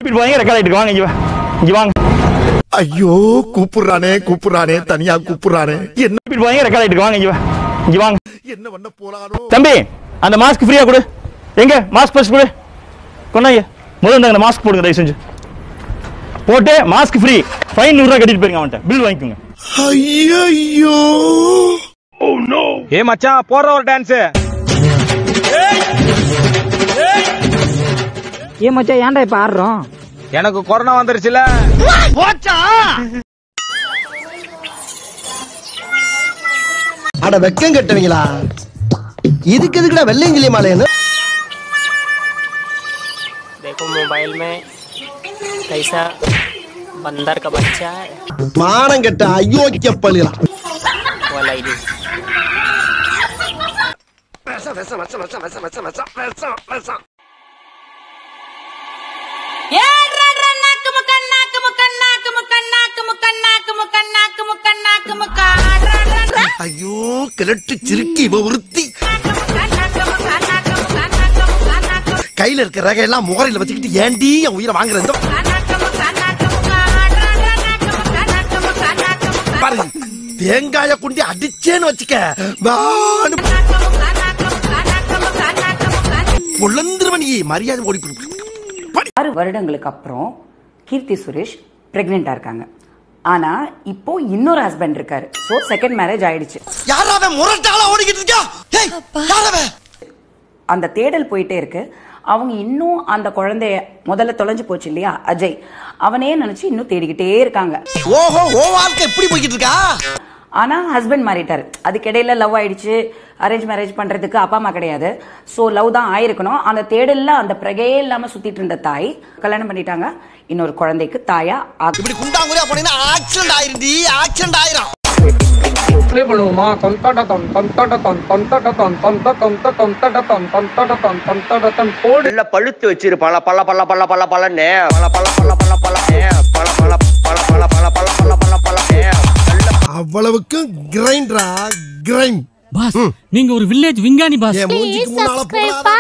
இப்படி போறீங்க ரெக்கார்ட் ஆயிட்டு வாங்க இங்க வா. இங்க வாங்க ஐயோ கூப்பிடுறானே கூப்பிடுறானே தனியா கூப்பிடுறானே என்ன இப்படி போறீங்க ரெக்கார்ட் ஆயிட்டு வாங்க இங்க வா. இங்க வாங்க என்ன பண்ண போறானோ தம்பி அந்த மாஸ்க் ஃப்ரீயா கொடு எங்க மாஸ்க் ஃபர்ஸ்ட் கொடு கொண்டாங்க முதல்ல இந்தாங்க அந்த மாஸ்க் போடுங்க தயவு செஞ்சு போட்டு மாஸ்க் ஃப்ரீ ஃபைன் நூறுரூவா கட்டிட்டு போயிருங்க அவன்கிட்ட பில் வாங்கிக்கோங்க ஐயோ ஏ மச்சான் போடுற ஒரு டான்ஸ் ஏ மச்சான் ஏன்டா இப்ப ஆடுறோம் எனக்கு கொரோனா வந்துருச்சுல அட வெக்கம் கட்டுவீங்களா இதுக்கு எதுக்குடா வெள்ளையங்கிலி மாலையன்னு देखो मोबाइल में कैसा बंदर का बच्चा है மானம் கெட்ட அயோக்கிய பள்ளிகளா वाला ही ஐயோ கிழட்டு சிறுக்கி இவ உறுத்தி கையில இருக்கிற ரகையெல்லாம் முகரையில வச்சுக்கிட்டு ஏண்டி என் உயிரை வாங்குறது பாரு தேங்காய குண்டி அடிச்சேன்னு வச்சுக்க வான்னு பொழந்துருவன் நீ மரியாதை ஓடி போய் ஆறு வருடங்களுக்கு அப்புறம் கீர்த்தி சுரேஷ் பிரெக்னெண்டா இருக்காங்க ஆனா இப்போ இன்னொரு ஹஸ்பண்ட் இருக்காரு சோ செகண்ட் மேரேஜ் ஆயிடுச்சு யாராவ முரட்டாளா ஓடிக்கிட்டு இருக்கா ஏய், யாரவ அந்த தேடல் போயிட்டே இருக்கு அவங்க இன்னும் அந்த குழந்தைய முதல்ல தொலைஞ்சு போச்சு இல்லையா அஜய் அவனே நினைச்சு இன்னும் தேடிக்கிட்டே இருக்காங்க ஓஹோ ஓ வாழ்க்கை எப்படி போய்கிட்டு இருக்கா ஆனா ஹஸ்பண்ட் மாறிட்டாரு அதுக்கிடையில லவ் ஆயிடுச்சு அரேஞ்ச் மேரேஜ் பண்றதுக்கு அப்பா அம்மா கிடையாது சோ லவ் தான் ஆயிருக்கணும் அந்த தேடல்ல அந்த பிரகையே இல்லாம சுத்திட்டு இருந்த தாய் கல்யாணம் பண்ணிட்டாங்க இன்னொரு குழந்தைக்கு தாயா ஆக்கு- இப்படி குண்டாங்குறியா போனீங்கன்னா ஆக்சிடென்ட் ஆயிருந்தி ஆக்சிடென்ட் ஆயிரும் ப்ளே பண்ணுவோமா தொந்தடத்தம் தொந்தடத்தம் தொந்தடத்தம் தொந்ததம் தொந்தடத்தம் தொந்தடத்தம் தொந்தடத்தம் போடு நல்ல பழுத்து வச்சிரு பல பல பல பல பல பலன்னு பல பல பல பல பல பல பல பல பல பல பல பல பல பல நல்ல அவ்வளவுக்கு கிரைண்டரா கிரைண்ட் பாஸ் நீங்க ஒரு வில்லேஜ் விஞ்ஞானி பாஸ் என் மூஞ்சிக்கு முன்னால போடாத